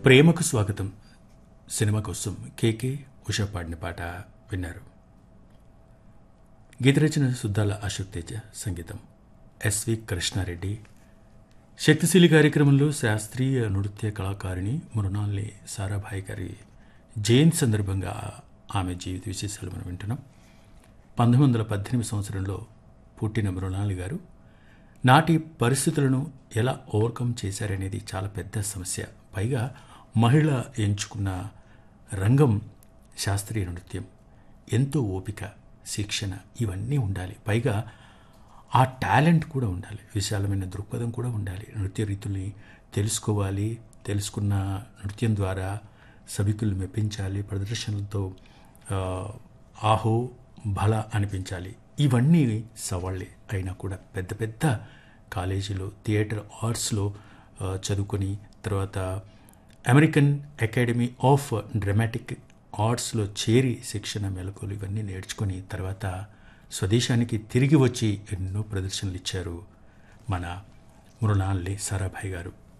ప్రేమకు స్వాగతం సినిమా కోసం కేకే ఉషా పాడిన పాట విన్నారు గీత రచన సుద్దాల అశోక్ తేజ సంగీతం ఎస్వి కృష్ణారెడ్డి శక్తిశీలి కార్యక్రమంలో శాస్త్రీయ నృత్య కళాకారిణి మృణాల్ని సారాభాయ్ గారి జయంతి సందర్భంగా ఆమె జీవిత విశేషాలు మనం వింటున్నాం పంతొమ్మిది వందల పద్దెనిమిది సంవత్సరంలో పుట్టిన మృణాలి గారు నాటి పరిస్థితులను ఎలా ఓవర్కమ్ చేశారనేది చాలా పెద్ద సమస్య పైగా మహిళ ఎంచుకున్న రంగం శాస్త్రీయ నృత్యం ఎంతో ఓపిక శిక్షణ ఇవన్నీ ఉండాలి పైగా ఆ టాలెంట్ కూడా ఉండాలి విశాలమైన దృక్పథం కూడా ఉండాలి నృత్య రీతుల్ని తెలుసుకోవాలి తెలుసుకున్న నృత్యం ద్వారా సభికులు మెప్పించాలి ప్రదర్శనలతో ఆ, ఆహో బల అనిపించాలి ఇవన్నీ సవాళ్ళే అయినా కూడా పెద్ద పెద్ద కాలేజీలో థియేటర్ ఆర్ట్స్లో ఆ, చదువుకొని తర్వాత అమెరికన్ అకాడమీ ఆఫ్ డ్రామాటిక్ ఆర్ట్స్లో చేరి శిక్షణ మెలకులు ఇవన్నీ నేర్చుకొని తర్వాత స్వదేశానికి తిరిగి వచ్చి ఎన్నో ప్రదర్శనలు ఇచ్చారు మన మృణాల్ని సారాభాయ్ గారు